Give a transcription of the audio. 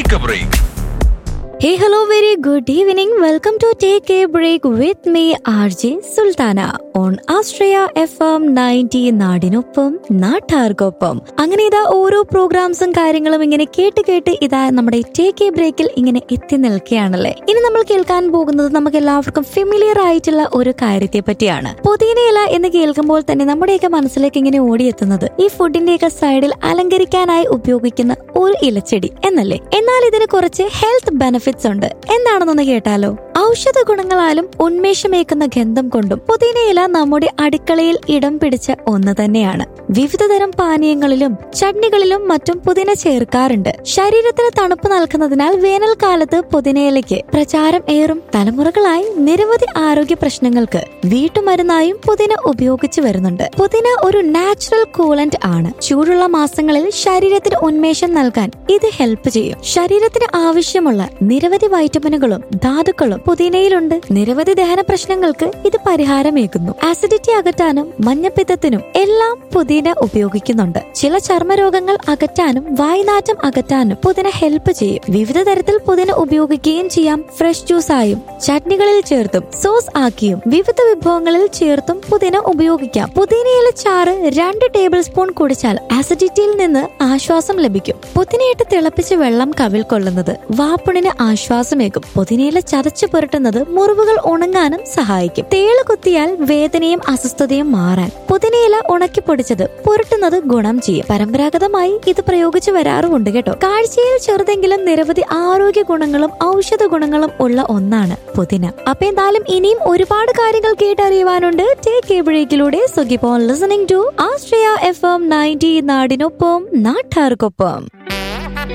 Take a break. Hey, hello, very good evening. Welcome to Take a Break with me, RJ Sultana, on Astraya FM 90 നാടിനൊപ്പം നാട്ടാർക്കൊപ്പം അങ്ങനെ ഇതാ ഓരോ പ്രോഗ്രാംസും കാര്യങ്ങളും ഇങ്ങനെ കേട്ട് കേട്ട് ഇതാ നമ്മുടെ ടേക്ക് എ ബ്രേക്കിൽ ഇങ്ങനെ എത്തി നിൽക്കുകയാണല്ലേ ഇനി നമ്മൾ കേൾക്കാൻ പോകുന്നത് നമുക്ക് എല്ലാവർക്കും ഫെമിലിയർ ആയിട്ടുള്ള ഒരു കാര്യത്തെ പറ്റിയാണ് പുതിനയില എന്ന് കേൾക്കുമ്പോൾ തന്നെ നമ്മുടെയൊക്കെ മനസ്സിലേക്ക് ഇങ്ങനെ ഓടിയെത്തുന്നത് ഈ ഫുഡിന്റെയൊക്കെ സൈഡിൽ അലങ്കരിക്കാനായി ഉപയോഗിക്കുന്ന ഒരു ഇലച്ചെടി എന്നല്ലേ എന്നാൽ ഇതിന് കുറച്ച് ഹെൽത്ത് ബെനിഫിറ്റ്സ് ഉണ്ട് എന്താണെന്നൊന്ന് കേട്ടാലോ ഔഷധ ഗുണങ്ങളാലും ഉന്മേഷമേക്കുന്ന ഗന്ധം കൊണ്ടും പുതിനയില നമ്മുടെ അടുക്കളയിൽ ഇടം പിടിച്ച ഒന്ന് തന്നെയാണ് വിവിധതരം പാനീയങ്ങളിലും ചട്നികളിലും മറ്റും പുതിന ചേർക്കാറുണ്ട് ശരീരത്തിന് തണുപ്പ് നൽകുന്നതിനാൽ വേനൽക്കാലത്ത് പുതിനയിലയ്ക്ക് പ്രചാരം ഏറും തലമുറകളായി നിരവധി ആരോഗ്യ പ്രശ്നങ്ങൾക്ക് വീട്ടുമരുന്നായും പുതിന ഉപയോഗിച്ചു വരുന്നുണ്ട് പുതിന ഒരു നാച്ചുറൽ കൂളന്റ് ആണ് ചൂടുള്ള മാസങ്ങളിൽ ശരീരത്തിന് ഉന്മേഷം നൽകാൻ ഇത് ഹെൽപ്പ് ചെയ്യും ശരീരത്തിന് ആവശ്യമുള്ള നിരവധി വൈറ്റമിനുകളും ധാതുക്കളും പുതിനയിലുണ്ട് നിരവധി ദഹന പ്രശ്നങ്ങൾക്ക് ഇത് പരിഹാരമേകുന്നു ആസിഡിറ്റി അകറ്റാനും മഞ്ഞപ്പിത്തത്തിനും എല്ലാം പുതിന ഉപയോഗിക്കുന്നുണ്ട് ചില ചർമ്മരോഗങ്ങൾ അകറ്റാനും വായ്നാറ്റം അകറ്റാനും പുതിന ഹെൽപ്പ് ചെയ്യും വിവിധ തരത്തിൽ പുതിന ഉപയോഗിക്കുകയും ചെയ്യാം ഫ്രഷ് ജ്യൂസ് ആയും ചട്നികളിൽ ചേർത്തും സോസ് ആക്കിയും വിവിധ വിഭവങ്ങളിൽ ചേർത്തും പുതിന ഉപയോഗിക്കാം പുതിനയില ചാറ് രണ്ട് ടേബിൾ സ്പൂൺ കുടിച്ചാൽ ആസിഡിറ്റിയിൽ നിന്ന് ആശ്വാസം ലഭിക്കും പുതിനയിട്ട് തിളപ്പിച്ച് വെള്ളം കവിൾ കൊള്ളുന്നത് വാപ്പുണിന് ആശ്വാസമേകും പുതിനയില ചതച്ചു പുരട്ടുന്നത് മുറിവുകൾ ഉണങ്ങാനും സഹായിക്കും തേള് കുത്തിയാൽ വേദനയും അസ്വസ്ഥതയും മാറാൻ പുതിനയില ഉണക്കി പൊടിച്ചത് പുരട്ടുന്നത് ഗുണം ചെയ്യും പരമ്പരാഗതമായി ഇത് പ്രയോഗിച്ചു വരാറുമുണ്ട് കേട്ടോ കാഴ്ചയിൽ ചെറുതെങ്കിലും നിരവധി ആരോഗ്യ ഗുണങ്ങളും ഔഷധ ഗുണങ്ങളും ഉള്ള ഒന്നാണ് പുതിന അപ്പൊ എന്തായാലും ഇനിയും ഒരുപാട് കാര്യങ്ങൾ കേട്ടറിയുവാനുണ്ട് ടേക്ക് എ ബ്രേക്കിലൂടെ സുഖിപ്പോൺ listening to Austria F M ninety നാടിനൊപ്പം നാട്ടാർക്കൊപ്പം